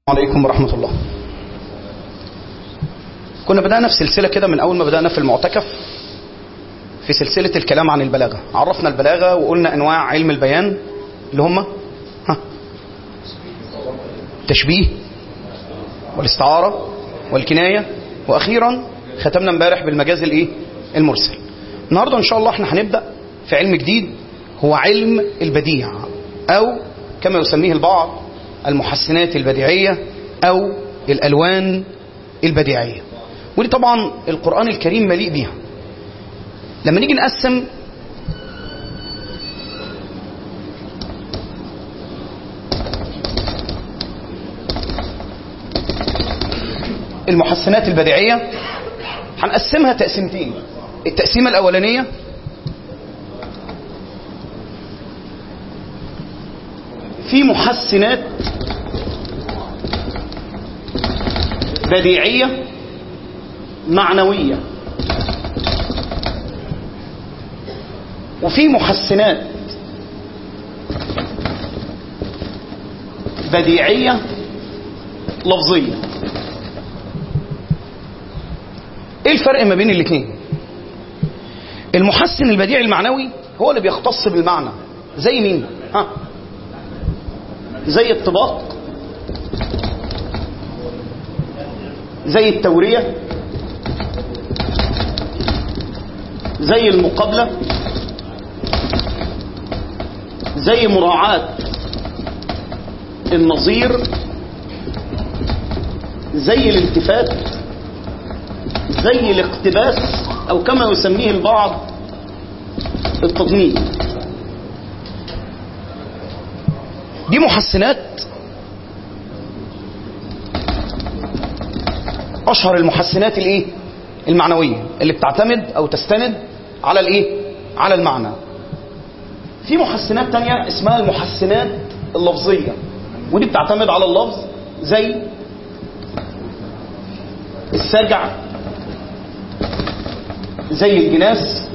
عليكم ورحمة الله كنا بدأنا في سلسلة كده من أول ما بدأنا في المعتكف في سلسلة الكلام عن البلاغة عرفنا البلاغة وقلنا أنواع علم البيان اللي هم ها التشبيه والاستعارة والكناية وأخيرا ختمنا امبارح بالمجاز الإيه المرسل النهاردة إن شاء الله احنا هنبدأ في علم جديد هو علم البديع أو كما يسميه البعض المحسنات البديعية أو الألوان البديعية ودي طبعا القرآن الكريم مليء بيها لما نيجي نقسم المحسنات البديعية هنقسمها تقسيمتين التقسيمة الأولانية في محسنات بديعية معنوية وفي محسنات بديعية لفظية ايه الفرق ما بين الاثنين المحسن البديع المعنوي هو اللي بيختص بالمعنى زي مين ها زي الطباق زي التورية زي المقابلة زي مراعاة النظير زي الالتفات زي الاقتباس او كما يسميه البعض التضمين دي محسنات اشهر المحسنات الايه المعنويه اللي بتعتمد او تستند على الايه على المعنى في محسنات تانية اسمها المحسنات اللفظيه ودي بتعتمد على اللفظ زي السجع زي الجناس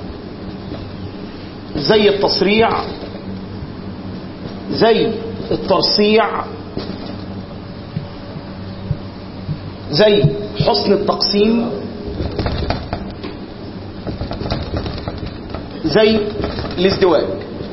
زي التصريع زي الترصيع زي حسن التقسيم زي الازدواج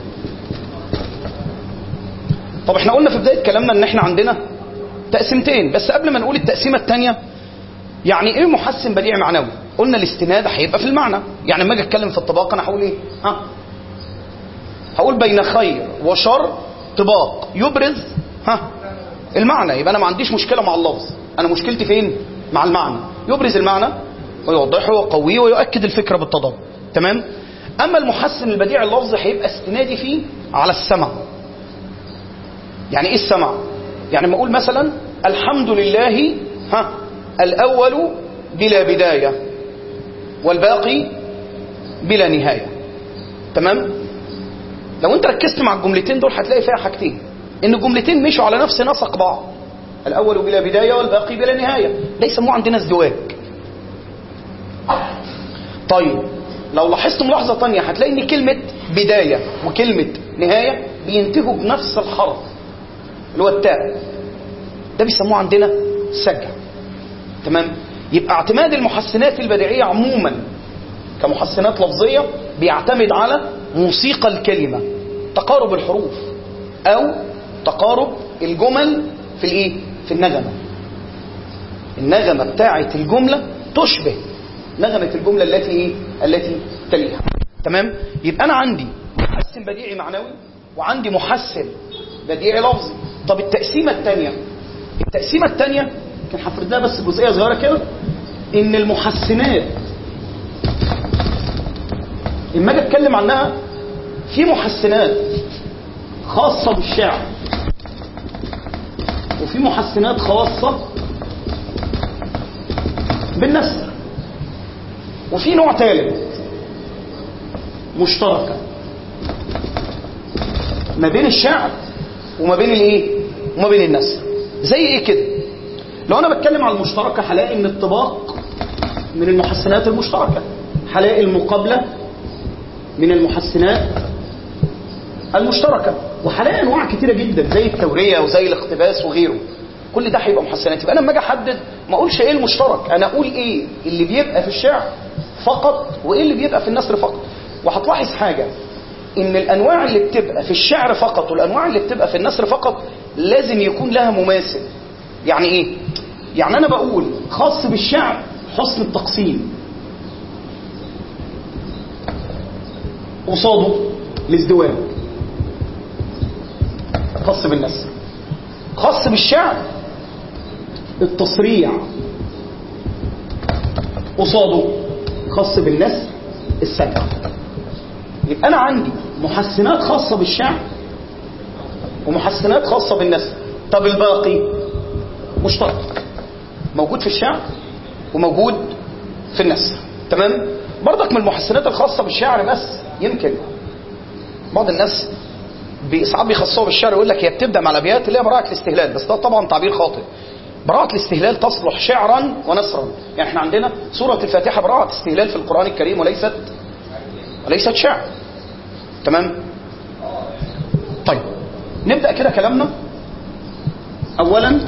طب احنا قلنا في بداية كلامنا ان احنا عندنا تقسيمتين بس قبل ما نقول التقسيمة الثانية يعني ايه محسن بديع معنوي قلنا الاستناد هيبقى في المعنى يعني لما اجي اتكلم في الطباق انا هقول ايه ها هقول بين خير وشر طباق يبرز ها المعنى يبقى انا ما عنديش مشكله مع اللفظ انا مشكلتي فين مع المعنى يبرز المعنى ويوضحه ويقويه ويؤكد الفكره بالتضاد تمام اما المحسن البديع اللفظي هيبقى استنادي فيه على السمع يعني ايه السمع يعني ما اقول مثلا الحمد لله ها الاول بلا بدايه والباقي بلا نهايه تمام لو انت ركزت مع الجملتين دول هتلاقي فيها حاجتين ان الجملتين مشوا على نفس نسق بعض الاول بلا بدايه والباقي بلا نهايه ده يسموه عندنا ازدواج طيب لو لاحظت ملاحظه تانية هتلاقي ان كلمه بدايه وكلمه نهايه بينتهوا بنفس الحرف اللي هو التاء ده بيسموه عندنا سجع تمام يبقى اعتماد المحسنات البديعيه عموما كمحسنات لفظيه بيعتمد على موسيقى الكلمة تقارب الحروف أو تقارب الجمل في الإيه؟ في النغمة النغمة بتاعة الجملة تشبه نغمة الجملة التي إيه؟ التي تليها تمام؟ يبقى أنا عندي محسن بديعي معنوي وعندي محسن بديعي لفظي طب التقسيمة الثانية التقسيمة الثانية كان هفرد لها بس جزئية صغيرة كده إن المحسنات لما اجي اتكلم عنها في محسنات خاصة بالشعر وفي محسنات خاصة بالنثر وفي نوع ثالث مشتركة ما بين الشعر وما بين الايه وما بين النثر زي ايه كده لو انا بتكلم على المشتركة هلاقي ان الطباق من المحسنات المشتركة هلاقي المقابلة من المحسنات المشتركة وهلاقي أنواع كتيرة جدا زي التورية وزي الاقتباس وغيره كل ده هيبقى محسنات يبقى انا لما اجي احدد ما اقولش ايه المشترك انا اقول ايه اللي بيبقى في الشعر فقط وايه اللي بيبقى في النثر فقط وهتلاحظ حاجه ان الانواع اللي بتبقى في الشعر فقط والانواع اللي بتبقى في النثر فقط لازم يكون لها مماثل يعني ايه يعني انا بقول خاص بالشعر حسن التقسيم قصاده الازدواج خاص بالنثر خاص بالشعر التصريع قصاده خاص بالنثر السجع يبقى انا عندي محسنات خاصه بالشعر ومحسنات خاصه بالنثر طب الباقي مشترك موجود في الشعر وموجود في النثر تمام برضك من المحسنات الخاصه بالشعر بس يمكن بعض الناس بي- ساعات بيخصوها بالشعر يقول لك هي بتبدا مع الابيات اللي هي براءه الاستهلال بس ده طبعا تعبير خاطئ براءة الاستهلال تصلح شعرا ونثرا يعني احنا عندنا سورة الفاتحة براءة استهلال في القرآن الكريم وليست وليست شعر تمام طيب نبدأ كده كلامنا أولا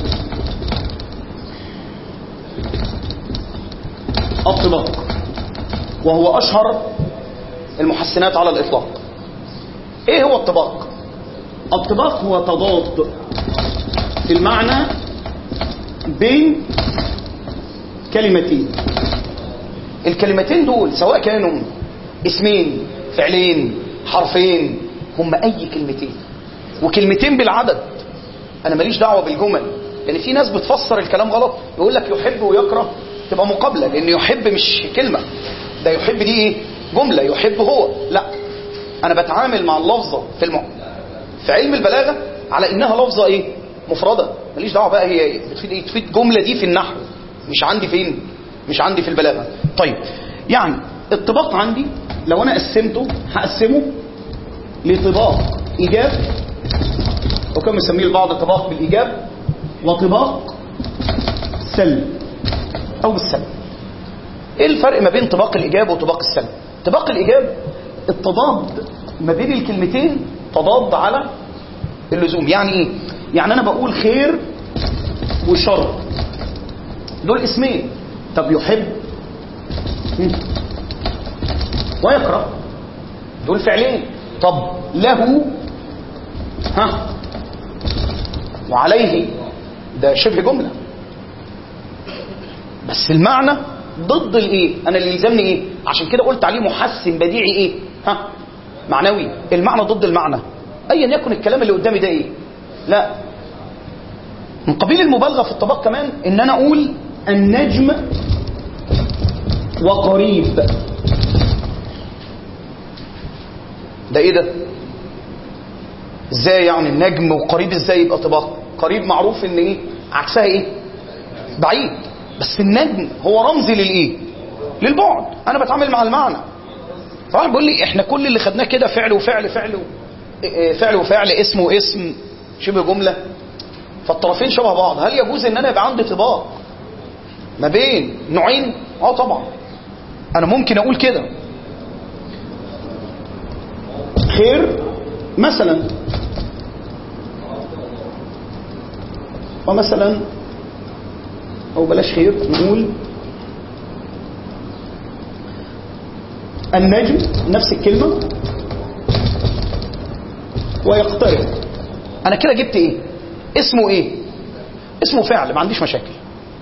الطباق وهو أشهر المحسنات على الإطلاق إيه هو الطباق؟ الطباق هو تضاد في المعنى بين كلمتين الكلمتين دول سواء كانوا اسمين فعلين حرفين هم اي كلمتين وكلمتين بالعدد انا ماليش دعوه بالجمل يعني في ناس بتفسر الكلام غلط يقول لك يحب ويكره تبقى مقابله لان يحب مش كلمه ده يحب دي ايه جمله يحب هو لا انا بتعامل مع اللفظه في الم... في علم البلاغه على انها لفظه ايه مفرده ماليش دعوه بقى هي بتفيد ايه تفيد جمله دي في النحو مش عندي فين مش عندي في البلاغه طيب يعني الطباق عندي لو انا قسمته هقسمه لطباق ايجاب وكما يسميه البعض طباق بالايجاب وطباق سلب او بالسلب ايه الفرق ما بين طباق الايجاب وطباق السلب طباق الايجاب التضاد ما بين الكلمتين تضاد على اللزوم يعني ايه يعني انا بقول خير وشر دول اسمين طب يحب هم. ويكره دول فعلين طب له ها وعليه ده شبه جمله بس المعنى ضد الايه انا اللي يلزمني ايه عشان كده قلت عليه محسن بديعي ايه ها معنوي المعنى ضد المعنى ايا يكن الكلام اللي قدامي ده ايه لا من قبيل المبالغه في الطباق كمان ان انا اقول النجم وقريب ده ايه ده ازاي يعني النجم وقريب ازاي يبقى طباق قريب معروف ان ايه عكسها ايه بعيد بس النجم هو رمز للايه للبعد انا بتعامل مع المعنى فواحد بيقول لي احنا كل اللي خدناه كده فعل وفعل فعل و... إيه فعل وفعل اسم واسم شبه جمله فالطرفين شبه بعض هل يجوز ان انا يبقى عندي طباق ما بين نوعين اه طبعا انا ممكن اقول كده خير مثلا ومثلا او بلاش خير نقول النجم نفس الكلمة ويقترب انا كده جبت ايه اسمه ايه اسمه فعل ما عنديش مشاكل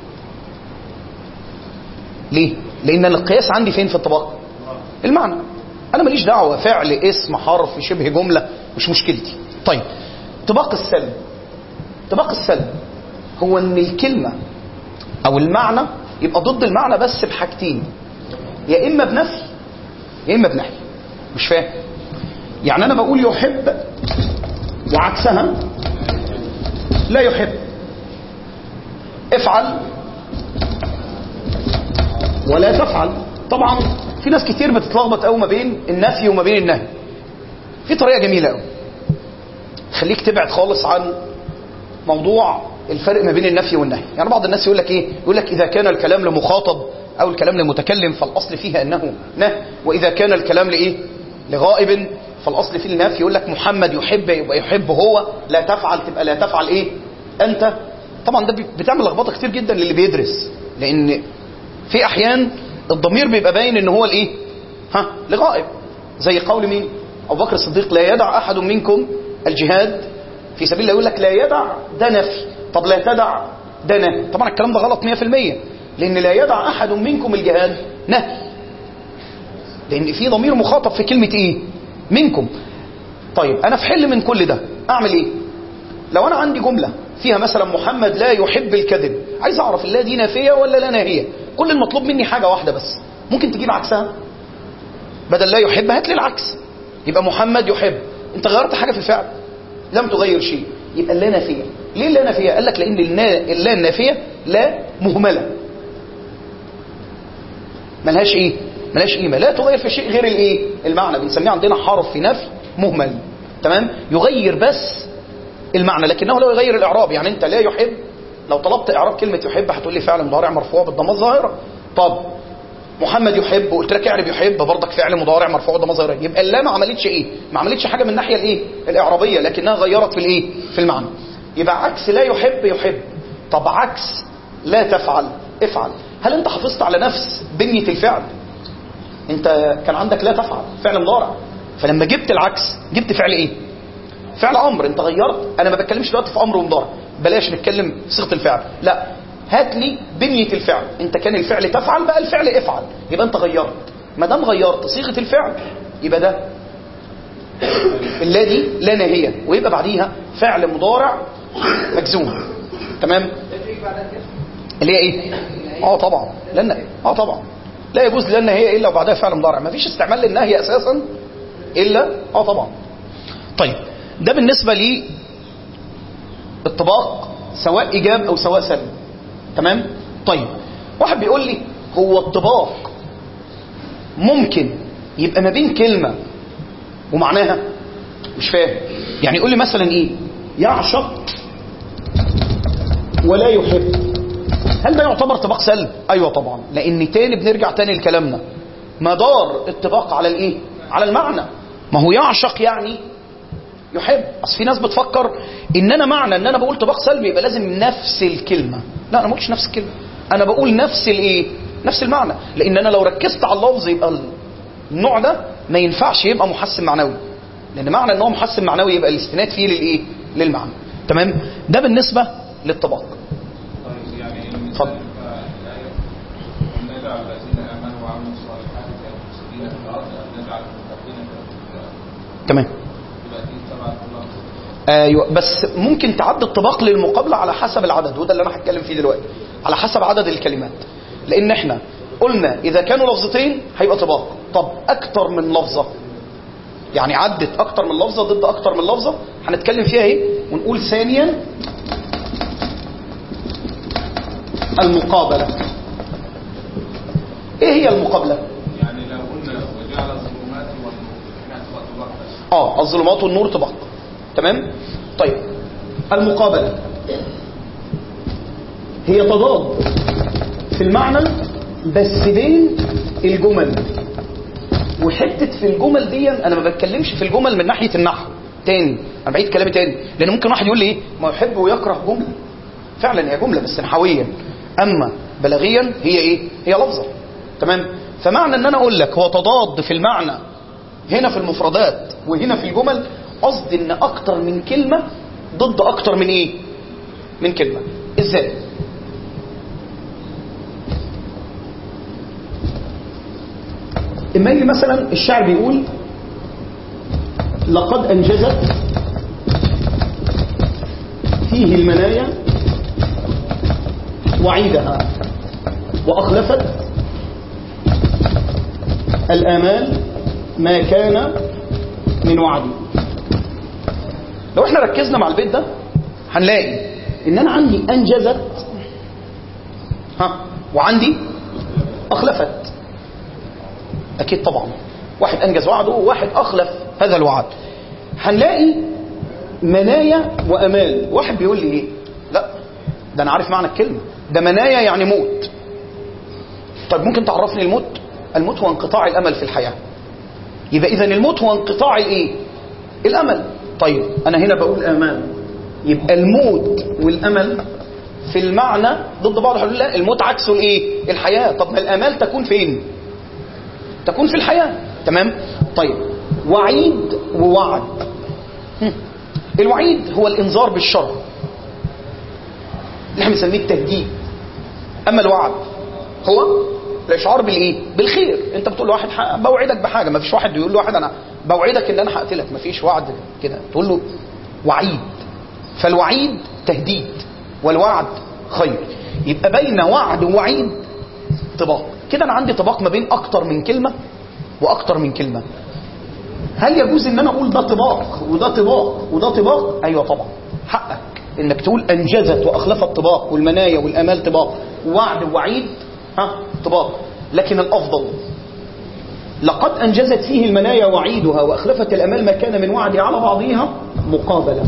ليه لان القياس عندي فين في الطباق المعنى انا ماليش دعوه فعل اسم حرف شبه جمله مش مشكلتي طيب طباق السلب طباق السلب هو ان الكلمه او المعنى يبقى ضد المعنى بس بحاجتين يا اما بنفي يا اما بنهي مش فاهم يعني انا بقول يحب وعكسها لا يحب افعل ولا تفعل طبعا في ناس كتير بتتلخبط قوي ما بين النفي وما بين النهي في طريقه جميله قوي خليك تبعد خالص عن موضوع الفرق ما بين النفي والنهي يعني بعض الناس يقول لك ايه يقول لك اذا كان الكلام لمخاطب او الكلام لمتكلم فالاصل فيها انه نهي واذا كان الكلام لايه لغائب فالاصل فيه النفي يقول لك محمد يحب يبقى يحب هو لا تفعل تبقى لا تفعل ايه انت طبعا ده بي- بتعمل لخبطه كتير جدا للي بيدرس لان في احيان الضمير بيبقى باين ان هو الايه ها لغائب زي قول مين ابو بكر الصديق لا يدع احد منكم الجهاد في سبيل الله يقول لك لا يدع ده نفي طب لا تدع ده نهي طبعا الكلام ده غلط 100% لان لا يدع احد منكم الجهاد نهي لان في ضمير مخاطب في كلمه ايه منكم طيب انا في حل من كل ده اعمل ايه لو انا عندي جمله فيها مثلا محمد لا يحب الكذب عايز اعرف اللا دي نافيه ولا لا ناهيه كل المطلوب مني حاجه واحده بس ممكن تجيب عكسها بدل لا يحب هات لي العكس يبقى محمد يحب انت غيرت حاجه في الفعل لم تغير شيء يبقى اللا نافيه ليه اللا نافيه قال لك لان النا- اللا النافيه لا مهمله ملهاش ايه ملهاش قيمه لا تغير في شيء غير الايه المعنى بنسميه عندنا حرف في نفي مهمل تمام يغير بس المعنى لكنه لا يغير الاعراب يعني انت لا يحب لو طلبت اعراب كلمه يحب هتقول لي فعل مضارع مرفوع بالضمه الظاهره طب محمد يحب وقلت لك اعرب يحب برضك فعل مضارع مرفوع بالضمه الظاهره يبقى اللا ما عملتش ايه ما عملتش حاجه من الناحيه الايه الاعرابيه لكنها غيرت في الايه في المعنى يبقى عكس لا يحب يحب طب عكس لا تفعل افعل هل انت حافظت على نفس بنيه الفعل انت كان عندك لا تفعل فعل مضارع فلما جبت العكس جبت فعل ايه فعل امر انت غيرت انا ما بتكلمش دلوقتي في امر ومضارع بلاش نتكلم في صيغه الفعل لا هات لي بنيه الفعل انت كان الفعل تفعل بقى الفعل افعل يبقى انت غيرت ما دام غيرت صيغه الفعل يبقى ده اللا دي لا ناهيه ويبقى بعديها فعل مضارع مجزوم تمام اللي هي ايه اه طبعا لان اه طبعا لا يجوز لان هي الا وبعدها فعل مضارع ما فيش استعمال للنهي اساسا الا اه طبعا طيب ده بالنسبه لي الطباق سواء ايجاب او سواء سلب تمام طيب واحد بيقول لي هو الطباق ممكن يبقى ما بين كلمه ومعناها مش فاهم يعني يقول لي مثلا ايه يعشق ولا يحب هل ده يعتبر طباق سلب ايوه طبعا لان تاني بنرجع تاني لكلامنا مدار الطباق على الايه على المعنى ما هو يعشق يعني يحب اصل في ناس بتفكر ان انا معنى ان انا بقول طباق سلبي يبقى لازم نفس الكلمه لا انا ما قلتش نفس الكلمه انا بقول نفس الايه نفس المعنى لان انا لو ركزت على اللفظ يبقى النوع ده ما ينفعش يبقى محسن معنوي لان معنى ان هو محسن معنوي يبقى الاستناد فيه للايه للمعنى تمام ده بالنسبه للطباق طيب يعني اتفضل. نجعل الذين امنوا وعملوا الصالحات كالمفسدين في الارض ام نجعل المتقين كالفجار تمام يبقى دي تبع الله ايوه بس ممكن تعد الطباق للمقابله على حسب العدد وده اللي انا هتكلم فيه دلوقتي على حسب عدد الكلمات لان احنا قلنا اذا كانوا لفظتين هيبقى طباق طب اكتر من لفظه يعني عدت اكتر من لفظه ضد اكتر من لفظه هنتكلم فيها ايه ونقول ثانيا المقابله ايه هي المقابله يعني لو قلنا وجعل الظلمات والنور هنا تبقى طباق بس اه الظلمات والنور طباق تمام طيب المقابلة هي تضاد في المعنى بس بين الجمل وحتة في الجمل دي انا ما بتكلمش في الجمل من ناحية النحو تاني انا بعيد كلامي تاني لان ممكن واحد يقول لي ايه ما يحب ويكره جملة فعلا هي جملة بس نحويا اما بلاغيا هي ايه هي لفظة تمام فمعنى ان انا اقول لك هو تضاد في المعنى هنا في المفردات وهنا في الجمل قصدي ان اكتر من كلمة ضد اكتر من ايه من كلمة ازاي اما يجي مثلا الشعر بيقول لقد انجزت فيه المنايا وعيدها واخلفت الامال ما كان من وعدي لو احنا ركزنا مع البيت ده هنلاقي ان انا عندي انجزت ها وعندي اخلفت اكيد طبعا واحد انجز وعده وواحد اخلف هذا الوعد هنلاقي منايا وامال واحد بيقول لي ايه لا ده انا عارف معنى الكلمه ده منايا يعني موت طيب ممكن تعرفني الموت الموت هو انقطاع الامل في الحياه يبقى اذا الموت هو انقطاع الايه الامل طيب انا هنا بقول امال يبقى الموت والامل في المعنى ضد بعض حلول الله الموت عكسه الايه الحياه طب ما الامال تكون فين تكون في الحياه تمام طيب وعيد ووعد هم. الوعيد هو الانذار بالشر اللي احنا بنسميه التهديد اما الوعد هو الاشعار بالايه بالخير انت بتقول لواحد ح- بوعدك بحاجه ما فيش واحد يقول لواحد انا بوعدك ان انا هقتلك ما فيش وعد كده تقول له وعيد فالوعيد تهديد والوعد خير يبقى بين وعد ووعيد طباق كده انا عندي طباق ما بين اكتر من كلمه واكتر من كلمه هل يجوز ان انا اقول ده طباق وده طباق وده طباق ايوه طبعا حقك انك تقول انجزت واخلفت طباق والمنايا والامال طباق ووعد ووعيد ها طباق لكن الافضل لقد انجزت فيه المنايا وعيدها واخلفت الامال ما كان من وعد على بعضها مقابله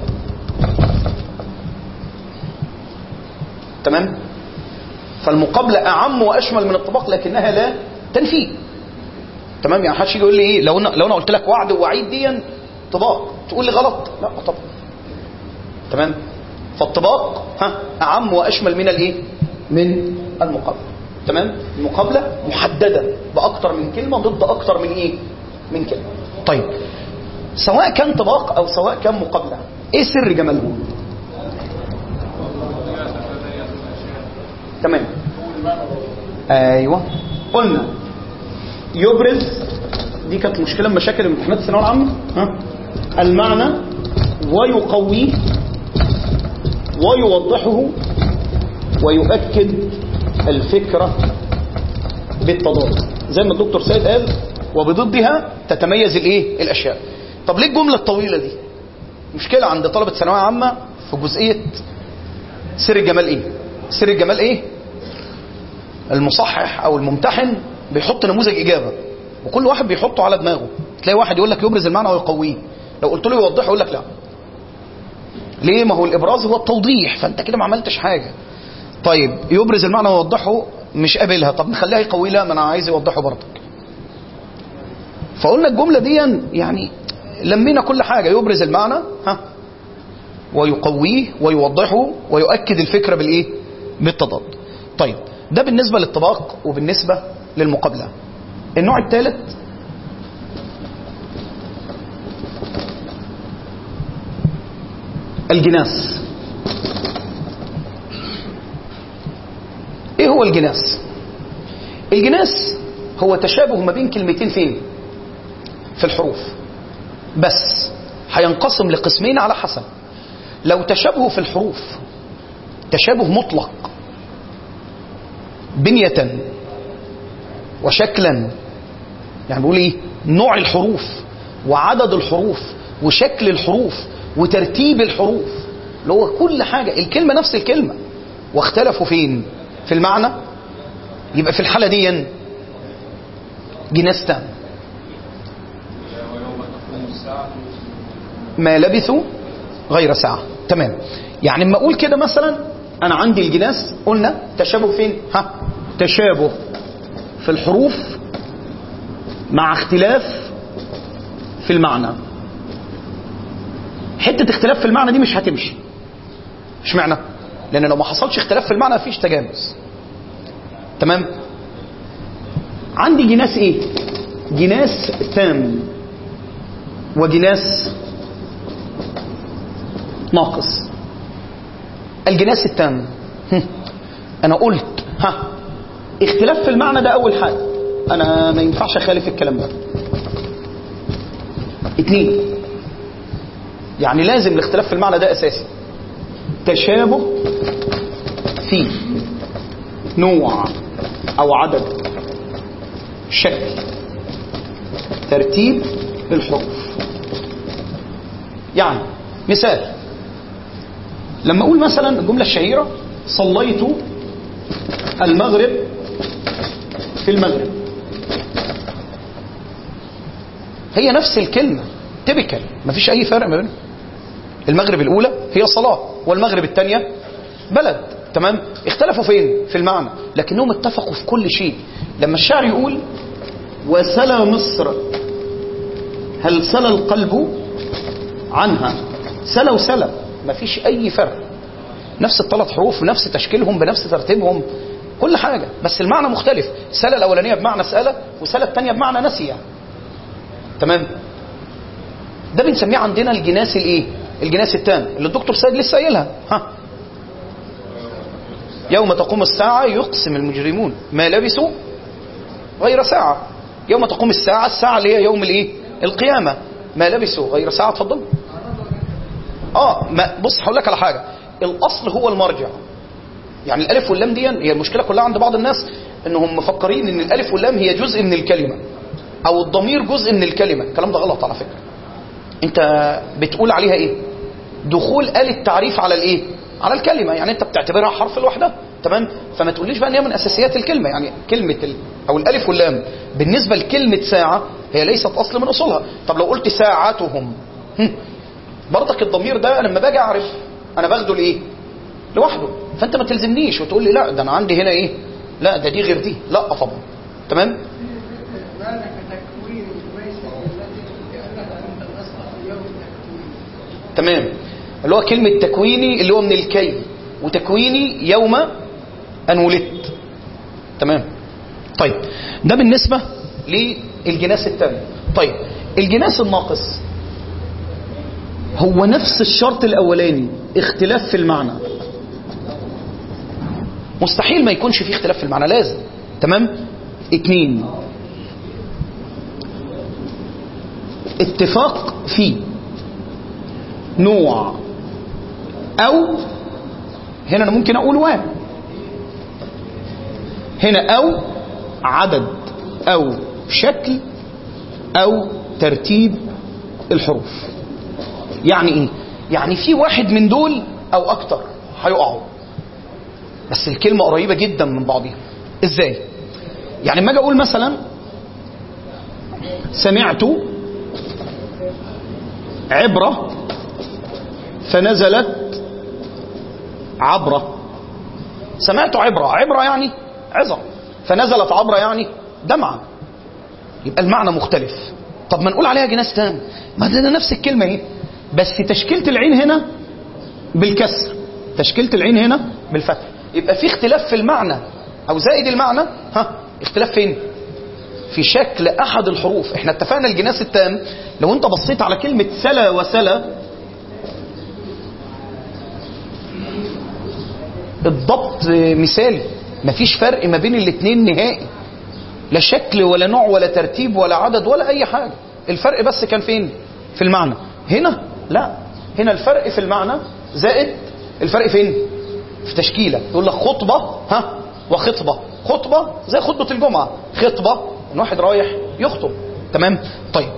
تمام فالمقابله اعم واشمل من الطباق لكنها لا تنفي تمام يعني محدش يجي يقول لي ايه لو انا لو انا قلت لك وعد ووعيد دي طباق تقول لي غلط لا طبعا تمام فالطباق ها اعم واشمل من الايه من المقابله تمام المقابله محدده باكتر من كلمه ضد اكتر من ايه من كلمه طيب سواء كان طباق او سواء كان مقابله ايه سر جمالهم تمام ايوه قلنا يبرز دي كانت مشكله من مشاكل امتحانات الثانويه العامه ها المعنى ويقويه ويوضحه ويؤكد الفكره بالتضاد زي ما الدكتور سيد قال وبضدها تتميز الايه الاشياء طب ليه الجمله الطويله دي مشكله عند طلبه ثانويه عامه في جزئيه سر الجمال ايه سر الجمال ايه المصحح او الممتحن بيحط نموذج اجابه وكل واحد بيحطه على دماغه تلاقي واحد يقول لك يبرز المعنى ويقويه لو قلت له يوضحه يقول لك لا ليه ما هو الابراز هو التوضيح فانت كده ما عملتش حاجه طيب يبرز المعنى ويوضحه مش قابلها طب نخليها يقويه لا ما انا عايز يوضحه برضك فقلنا الجمله دي يعني لمينا كل حاجه يبرز المعنى ها ويقويه ويوضحه ويؤكد الفكره بالايه بالتضاد طيب ده بالنسبه للطباق وبالنسبه للمقابله النوع الثالث الجناس ايه هو الجناس الجناس هو تشابه ما بين كلمتين فين في الحروف بس هينقسم لقسمين على حسب لو تشابه في الحروف تشابه مطلق بنية وشكلا يعني بيقول ايه نوع الحروف وعدد الحروف وشكل الحروف وترتيب الحروف اللي هو كل حاجة الكلمة نفس الكلمة واختلفوا فين في المعنى يبقى في الحالة دي جناس تام ويوم تقوم الساعة ما لبثوا غير ساعة تمام يعني لما اقول كده مثلا انا عندي الجناس قلنا تشابه فين ها تشابه في الحروف مع اختلاف في المعنى حتة اختلاف في المعنى دي مش هتمشي اشمعنى لان لو ما حصلش اختلاف في المعنى مفيش تجانس تمام عندي جناس ايه جناس تام وجناس ناقص الجناس التام هم. انا قلت ها اختلاف في المعنى ده اول حاجه انا ما ينفعش اخالف الكلام ده اتنين يعني لازم الاختلاف في المعنى ده اساسي تشابه في نوع او عدد شكل ترتيب الحروف يعني مثال لما اقول مثلا الجمله الشهيره صليت المغرب في المغرب هي نفس الكلمه تبكل مفيش اي فرق ما بينهم المغرب الاولى هي صلاه والمغرب الثانيه بلد تمام اختلفوا فين في المعنى لكنهم اتفقوا في كل شيء لما الشاعر يقول وسلى مصر هل سلى القلب عنها سلى وسلى مفيش اي فرق نفس الثلاث حروف بنفس تشكيلهم بنفس ترتيبهم كل حاجة بس المعنى مختلف سالة الأولانية بمعنى سألة وسالة الثانية بمعنى نسي تمام ده بنسميه عندنا الجناس الايه الجناس التام اللي الدكتور سيد لسه قايلها ها يوم تقوم الساعة يقسم المجرمون ما لبثوا غير ساعة يوم تقوم الساعة الساعة اللي هي يوم الايه القيامة ما لبثوا غير ساعة اتفضل اه ما بص هقول لك على حاجة الاصل هو المرجع يعني الالف واللام دي هي المشكلة كلها عند بعض الناس انهم مفكرين ان الالف واللام هي جزء من الكلمة او الضمير جزء من الكلمة الكلام ده غلط على فكرة انت بتقول عليها ايه دخول آل التعريف على الايه على الكلمة يعني انت بتعتبرها حرف لوحدها تمام فما تقوليش بقى ان هي من اساسيات الكلمة يعني كلمة ال... او الالف واللام بالنسبة لكلمة ساعة هي ليست اصل من اصولها طب لو قلت ساعتهم هم. برضك الضمير ده لما باجي اعرف انا باخده لايه لوحده فانت ما تلزمنيش وتقول لي لا ده انا عندي هنا ايه لا ده دي غير دي لا طبعا تمام ذلك تكوين ليس التي لأنها من الأصل في يوم التكوين تمام اللي هو كلمة تكويني اللي هو من الكي وتكويني يوم أن ولدت تمام طيب ده بالنسبة للجناس الثاني طيب الجناس الناقص هو نفس الشرط الأولاني اختلاف في المعنى مستحيل ما يكونش فيه اختلاف في المعنى لازم تمام اتنين اتفاق في نوع او هنا انا ممكن اقول و هنا او عدد او شكل او ترتيب الحروف يعني ايه يعني في واحد من دول او اكتر هيقعوا بس الكلمة قريبة جدا من بعضها ازاي يعني لما اجي اقول مثلا سمعت عبرة فنزلت عبرة سمعت عبرة عبرة يعني عظة فنزلت عبرة يعني دمعة يبقى المعنى مختلف طب ما نقول عليها جناس تاني ما ده نفس الكلمة اهي بس تشكيلة العين هنا بالكسر تشكيلة العين هنا بالفتح يبقى في اختلاف في المعنى او زائد المعنى ها اختلاف فين في شكل احد الحروف احنا اتفقنا الجناس التام لو انت بصيت على كلمة سلا وسلا الضبط مثالي مفيش فرق ما بين الاتنين نهائي لا شكل ولا نوع ولا ترتيب ولا عدد ولا اي حاجة الفرق بس كان فين في المعنى هنا لا هنا الفرق في المعنى زائد الفرق فين في تشكيلة يقول لك خطبة ها وخطبة خطبة زي خطبة الجمعة خطبة ان واحد رايح يخطب تمام طيب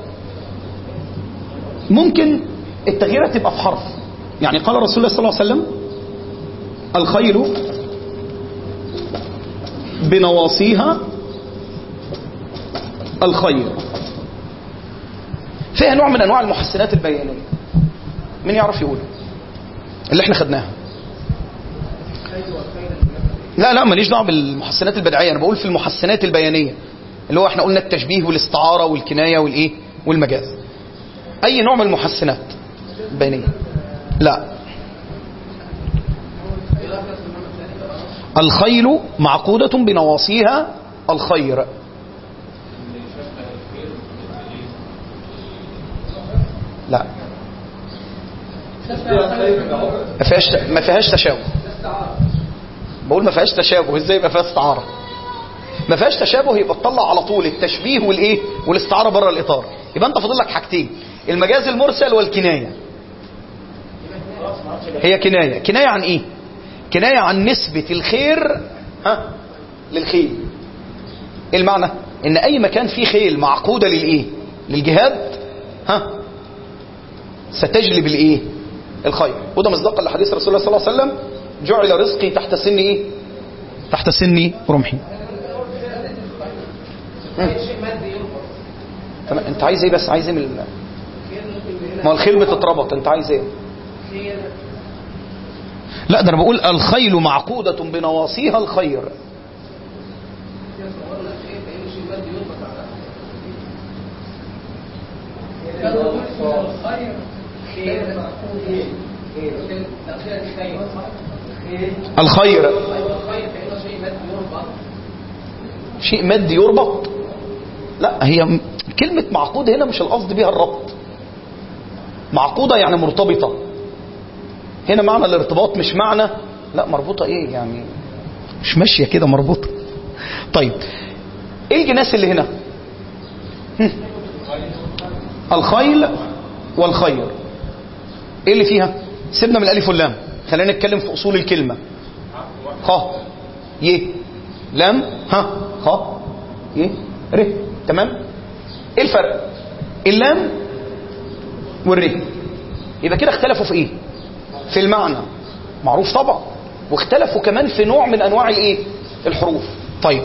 ممكن التغييرات تبقى في حرف يعني قال رسول الله صلى الله عليه وسلم الخيل بنواصيها الخير فيها نوع من انواع المحسنات البيانيه مين يعرف يقول اللي احنا خدناها لا لا ماليش دعوه بالمحسنات البدعيه انا بقول في المحسنات البيانيه اللي هو احنا قلنا التشبيه والاستعاره والكنايه والايه والمجاز اي نوع من المحسنات البيانيه لا الخيل معقودة بنواصيها الخير لا ما فيهاش ما فيهاش تشابه بقول ما فيهاش تشابه ازاي يبقى فيها استعاره ما فيهاش تشابه يبقى تطلع على طول التشبيه والايه والاستعاره بره الاطار يبقى انت فاضل لك حاجتين المجاز المرسل والكنايه هي كنايه كنايه عن ايه كنايه عن نسبه الخير ها للخيل ايه المعنى ان اي مكان فيه خيل معقوده للايه للجهاد ها ستجلب الايه الخير وده مصداقا لحديث رسول الله صلى الله عليه وسلم جعل رزقي تحت سن ايه تحت سن رمحي تمام انت عايز ايه بس عايز ايه من ال- ما هو الخيل بتتربط انت عايز ايه لا ده انا بقول الخيل معقودة بنواصيها الخير الخير شيء مادي يربط لا هي م- كلمة معقود هنا مش القصد بيها الربط معقودة يعني مرتبطة هنا معنى الارتباط مش معنى لا مربوطة ايه يعني مش ماشية كده مربوطة طيب ايه الجناس اللي هنا هم. الخيل والخير ايه اللي فيها سيبنا من الالف واللام خلينا نتكلم في اصول الكلمة خ ي لام ها خ ي ر تمام ايه الفرق اللام والر يبقى كده اختلفوا في ايه في المعنى معروف طبعا واختلفوا كمان في نوع من انواع الايه الحروف طيب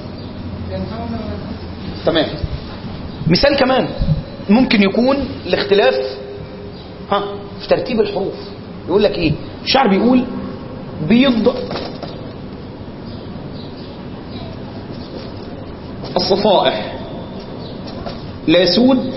تمام مثال كمان ممكن يكون الاختلاف ها في ترتيب الحروف يقول لك ايه الشعر بيقول بيض الصفائح لا سود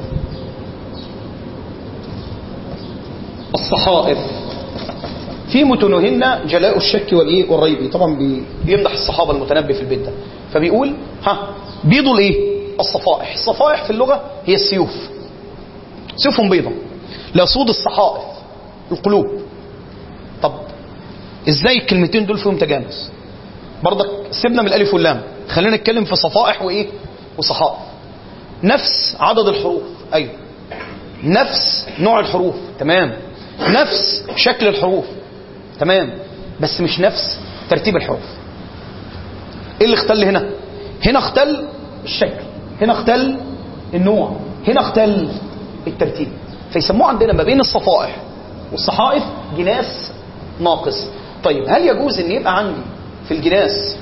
الصحائف في متنهن جلاء الشك والايه والريب طبعا بي- بيمدح الصحابه المتنبي في البيت ده فبيقول ها بيضوا الايه الصفائح الصفائح في اللغه هي السيوف سيوفهم بيضة لا صود الصحائف القلوب طب ازاي الكلمتين دول فيهم تجانس برضك سيبنا من الالف واللام خلينا نتكلم في صفائح وايه وصحائف نفس عدد الحروف ايوه نفس نوع الحروف تمام نفس شكل الحروف تمام بس مش نفس ترتيب الحروف ايه اللي اختل هنا هنا اختل الشكل هنا اختل النوع هنا اختل الترتيب فيسموه عندنا ما بين الصفائح والصحائف جناس ناقص طيب هل يجوز ان يبقى عندي في الجناس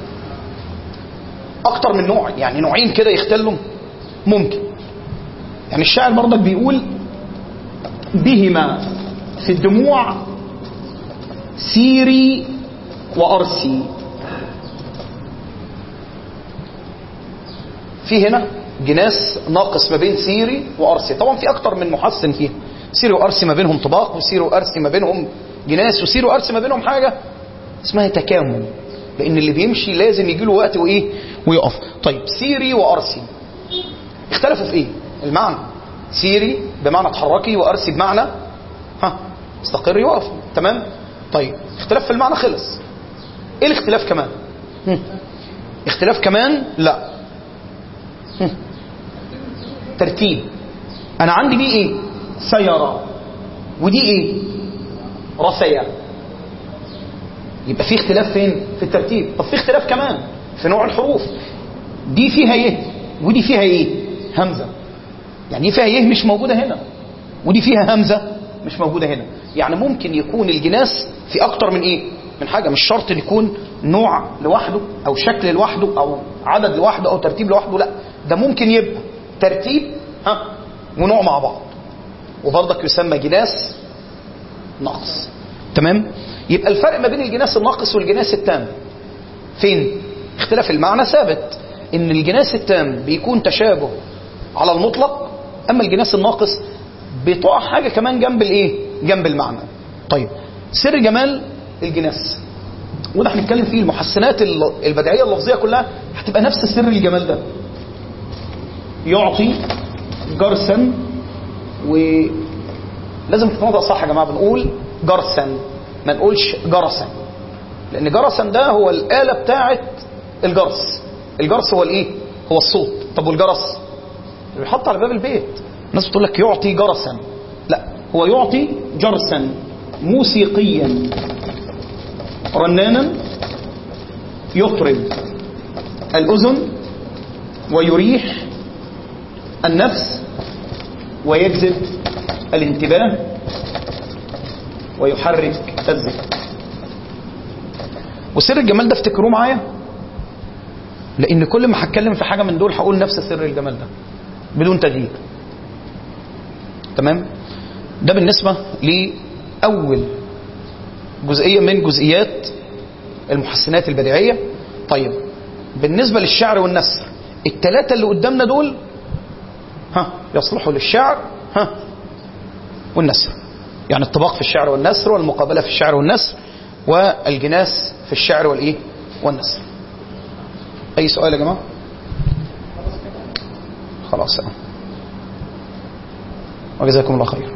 اكتر من نوع يعني نوعين كده يختلوا ممكن يعني الشاعر برضك بيقول بهما في الدموع سيري وارسي في هنا جناس ناقص ما بين سيري وارسي طبعا في اكتر من محسن فيها سيري وارسي ما بينهم طباق وسيري وارسي ما بينهم جناس وسيري وارسي ما بينهم حاجه اسمها تكامل لان اللي بيمشي لازم يجي له وقت وايه ويقف طيب سيري وارسي اختلفوا في ايه المعنى سيري بمعنى اتحركي وارسي بمعنى ها استقري وقفي تمام طيب اختلاف في المعنى خلص ايه الاختلاف كمان هم. اختلاف كمان لا هم. ترتيب انا عندي دي ايه سيارة ودي ايه رسيا يبقى في اختلاف فين في الترتيب طب في اختلاف كمان في نوع الحروف دي فيها يه ودي فيها ايه همزة يعني فيها يه مش موجودة هنا ودي فيها همزة مش موجودة هنا يعني ممكن يكون الجناس في اكتر من ايه من حاجة مش شرط إن يكون نوع لوحده او شكل لوحده او عدد لوحده او ترتيب لوحده لا ده ممكن يبقى ترتيب ها ونوع مع بعض وبرضك يسمى جناس ناقص تمام يبقى الفرق ما بين الجناس الناقص والجناس التام فين اختلاف المعنى ثابت ان الجناس التام بيكون تشابه على المطلق اما الجناس الناقص بتقع حاجه كمان جنب الايه جنب المعنى طيب سر جمال الجناس وده هنتكلم فيه المحسنات ال- البديعيه اللفظيه كلها هتبقى نفس سر الجمال ده يعطي جرسا ولازم تتنطق صح يا جماعه بنقول جرسا ما نقولش جرسا لان جرسا ده هو الاله بتاعه الجرس الجرس هو الايه هو الصوت طب والجرس اللي بيحط على باب البيت الناس بتقول لك يعطي جرسا لا هو يعطي جرسا موسيقيا رنانا يطرب الاذن ويريح النفس ويجذب الانتباه ويحرك الذهن وسر الجمال ده افتكروه معايا لان كل ما هتكلم في حاجه من دول هقول نفس سر الجمال ده بدون تغيير تمام ده بالنسبه لاول جزئيه من جزئيات المحسنات البديعيه طيب بالنسبه للشعر والنثر الثلاثه اللي قدامنا دول ها يصلحوا للشعر ها والنثر يعني الطباق في الشعر والنثر والمقابله في الشعر والنثر والجناس في الشعر والايه والنثر اي سؤال يا جماعه خلاص وجزاكم الله خير